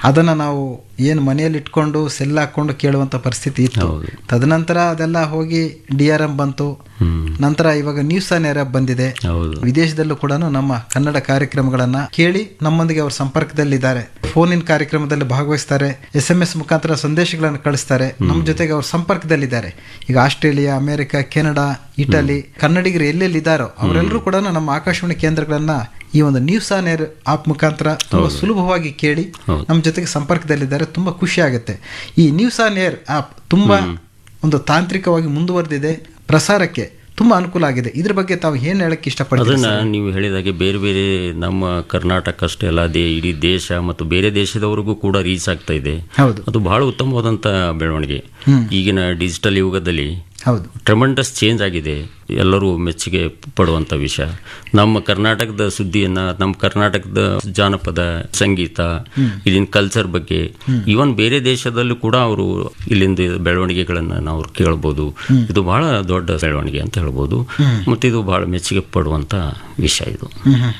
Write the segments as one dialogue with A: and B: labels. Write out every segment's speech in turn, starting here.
A: ಅದನ್ನು ನಾವು ಏನು ಮನೆಯಲ್ಲಿ ಇಟ್ಕೊಂಡು ಸೆಲ್ ಹಾಕ್ಕೊಂಡು ಕೇಳುವಂಥ ಪರಿಸ್ಥಿತಿ ಇತ್ತು
B: ಹೌದು.
A: ತದನಂತರ ಅದೆಲ್ಲ ಹೋಗಿ ಡಿ ಆರ್ ಎಂ ಬಂತು
B: ಹ್ಮ್
A: ನಂತರ ಇವಾಗ ನ್ಯೂಸ್ ಆನ್ ಏರ್ ಬಂದಿದೆ
B: ಹೌದು
A: ವಿದೇಶದಲ್ಲೂ ಕೂಡ ನಮ್ಮ ಕನ್ನಡ ಕಾರ್ಯಕ್ರಮಗಳನ್ನ ಕೇಳಿ ನಮ್ಮೊಂದಿಗೆ ಅವರು ಸಂಪರ್ಕದಲ್ಲಿದ್ದಾರೆ ಫೋನ್ ಇನ್ ಕಾರ್ಯಕ್ರಮದಲ್ಲಿ ಭಾಗವಹಿಸ್ತಾರೆ ಎಸ್ ಎಂ ಎಸ್ ಮುಖಾಂತರ ಸಂದೇಶಗಳನ್ನು ಕಳಿಸ್ತಾರೆ ನಮ್ಮ ಜೊತೆಗೆ ಅವರು ಸಂಪರ್ಕದಲ್ಲಿದ್ದಾರೆ ಈಗ ಆಸ್ಟ್ರೇಲಿಯಾ ಅಮೆರಿಕ ಕೆನಡಾ ಇಟಲಿ ಕನ್ನಡಿಗರು ಎಲ್ಲೆಲ್ಲಿ ಇದ್ದಾರೋ ಅವರೆಲ್ಲರೂ ಕೂಡ ನಮ್ಮ ಆಕಾಶವಾಣಿ ಕೇಂದ್ರಗಳನ್ನ ಈ ಒಂದು ನ್ಯೂಸ್ ಆನ್ ಏರ್ ಆಪ್ ಮುಖಾಂತರ ತುಂಬಾ ಸುಲಭವಾಗಿ ಕೇಳಿ
B: ಹೌದು.
A: ನಮ್ಮ ಜೊತೆಗೆ ಸಂಪರ್ಕದಲ್ಲಿದ್ದಾರೆ ತುಂಬಾ ಖುಷಿ ಆಗುತ್ತೆ ಈ ನ್ಯೂಸ್ ಆನ್ ಏರ್ ಆಪ್ ತುಂಬಾ ಒಂದು ತಾಂತ್ರಿಕವಾಗಿ ಮುಂದುವರೆದಿದೆ ಪ್ರಸಾರಕ್ಕೆ ತುಂಬಾ ಅನುಕೂಲ ಆಗಿದೆ ಇದ್ರ ಬಗ್ಗೆ ತಾವು ಏನ್ ಹೇಳಕ್ಕೆ ಇಷ್ಟಪಡ್ತೀರಿ
B: ಅದನ್ನ ನೀವು ಹೇಳಿದಾಗೆ ಬೇರೆ ಬೇರೆ ನಮ್ಮ ಕರ್ನಾಟಕ ಅಷ್ಟೇ ಅಲ್ಲ ಅದೇ ಇಡೀ ದೇಶ ಮತ್ತು ಬೇರೆ ದೇಶದವರೆಗೂ ಕೂಡ ರೀಚ್ ಆಗ್ತಾ ಇದೆ
A: ಹೌದು
B: ಅದು ಬಹಳ ಉತ್ತಮವಾದಂಥ ಬೆಳವಣಿಗೆ ಈಗಿನ ಡಿಜಿಟಲ್ ಯುಗದಲ್ಲಿ
A: ಹೌದು
B: ಟ್ರೆಮೆಂಡಸ್ ಚೇಂಜ್ ಆಗಿದೆ ಎಲ್ಲರೂ ಮೆಚ್ಚುಗೆ ಪಡುವಂಥ ವಿಷಯ ನಮ್ಮ ಕರ್ನಾಟಕದ ಸುದ್ದಿಯನ್ನ ನಮ್ಮ ಕರ್ನಾಟಕದ ಜಾನಪದ ಸಂಗೀತ ಇಲ್ಲಿನ ಕಲ್ಚರ್ ಬಗ್ಗೆ ಈವನ್ ಬೇರೆ ದೇಶದಲ್ಲೂ ಕೂಡ ಅವರು ಇಲ್ಲಿಂದ ಬೆಳವಣಿಗೆಗಳನ್ನು ನಾವು ಕೇಳ್ಬೋದು ಇದು ಬಹಳ ದೊಡ್ಡ ಬೆಳವಣಿಗೆ ಅಂತ ಹೇಳ್ಬೋದು ಮತ್ತು ಇದು ಬಹಳ ಮೆಚ್ಚುಗೆ ಪಡುವಂಥ ವಿಷಯ ಇದು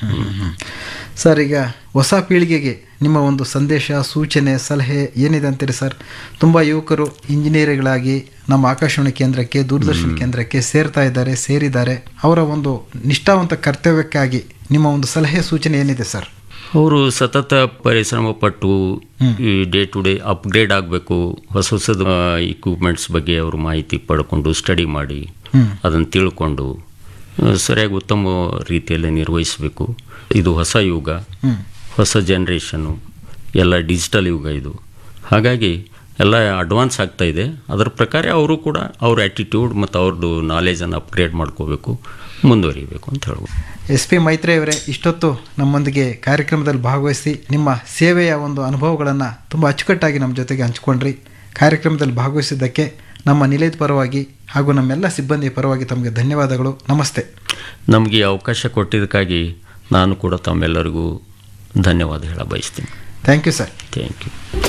A: ಸರ್ ಈಗ ಹೊಸ ಪೀಳಿಗೆಗೆ ನಿಮ್ಮ ಒಂದು ಸಂದೇಶ ಸೂಚನೆ ಸಲಹೆ ಏನಿದೆ ಅಂತೀರಿ ಸರ್ ತುಂಬ ಯುವಕರು ಇಂಜಿನಿಯರ್ಗಳಾಗಿ ನಮ್ಮ ಆಕಾಶವಾಣಿ ಕೇಂದ್ರಕ್ಕೆ ದೂರದರ್ಶನ ಕೇಂದ್ರಕ್ಕೆ ಸೇರ್ತಾ ಇದ್ದಾರೆ ಸೇರಿದ್ದಾರೆ ಅವರ ಒಂದು ನಿಷ್ಠಾವಂತ ಕರ್ತವ್ಯಕ್ಕಾಗಿ ನಿಮ್ಮ ಒಂದು ಸಲಹೆ ಸೂಚನೆ ಏನಿದೆ ಸರ್
B: ಅವರು ಸತತ ಪರಿಶ್ರಮ ಪಟ್ಟು ಈ ಡೇ ಟು ಡೇ ಅಪ್ಗ್ರೇಡ್ ಆಗಬೇಕು ಹೊಸ ಹೊಸದ ಇಕ್ವಿಪ್ಮೆಂಟ್ಸ್ ಬಗ್ಗೆ ಅವರು ಮಾಹಿತಿ ಪಡ್ಕೊಂಡು ಸ್ಟಡಿ ಮಾಡಿ
A: ಹ್ಮ್.
B: ಅದನ್ನು ತಿಳ್ಕೊಂಡು ಆ, ಸರಿಯಾಗಿ ಉತ್ತಮ ರೀತಿಯಲ್ಲಿ ನಿರ್ವಹಿಸಬೇಕು ಇದು ಹೊಸ ಯುಗ
A: ಹ್ಮ್.
B: ಹೊಸ ಜನ್ರೇಷನ್ನು ಎಲ್ಲ ಡಿಜಿಟಲ್ ಯುಗ ಇದು ಹಾಗಾಗಿ ಎಲ್ಲ ಅಡ್ವಾನ್ಸ್ ಆಗ್ತಾ ಇದೆ ಅದರ ಪ್ರಕಾರ ಅವರು ಕೂಡ ಅವ್ರ ಆ್ಯಟಿಟ್ಯೂಡ್ ಮತ್ತು ಅವ್ರದ್ದು ನಾಲೆಜನ್ನು ಅಪ್ಗ್ರೇಡ್ ಮಾಡ್ಕೋಬೇಕು ಮುಂದುವರಿಬೇಕು ಅಂತ ಹೇಳ್ಬೋದು
A: ಎಸ್ ಪಿ ಮೈತ್ರಿ ಅವರೇ ಇಷ್ಟೊತ್ತು ನಮ್ಮೊಂದಿಗೆ ಕಾರ್ಯಕ್ರಮದಲ್ಲಿ ಭಾಗವಹಿಸಿ ನಿಮ್ಮ ಸೇವೆಯ ಒಂದು ಅನುಭವಗಳನ್ನು ತುಂಬ ಅಚ್ಚುಕಟ್ಟಾಗಿ ನಮ್ಮ ಜೊತೆಗೆ ಹಂಚ್ಕೊಂಡ್ರಿ ಕಾರ್ಯಕ್ರಮದಲ್ಲಿ ಭಾಗವಹಿಸಿದ್ದಕ್ಕೆ ನಮ್ಮ ನಿಲಯದ ಪರವಾಗಿ ಹಾಗೂ ನಮ್ಮೆಲ್ಲ ಸಿಬ್ಬಂದಿಯ ಪರವಾಗಿ ತಮಗೆ ಧನ್ಯವಾದಗಳು ನಮಸ್ತೆ
B: ನಮಗೆ ಈ ಅವಕಾಶ ಕೊಟ್ಟಿದ್ದಕ್ಕಾಗಿ ನಾನು ಕೂಡ ತಮ್ಮೆಲ್ಲರಿಗೂ ಧನ್ಯವಾದ ಹೇಳ ಬಯಸ್ತೀನಿ
A: thank you sir
B: thank you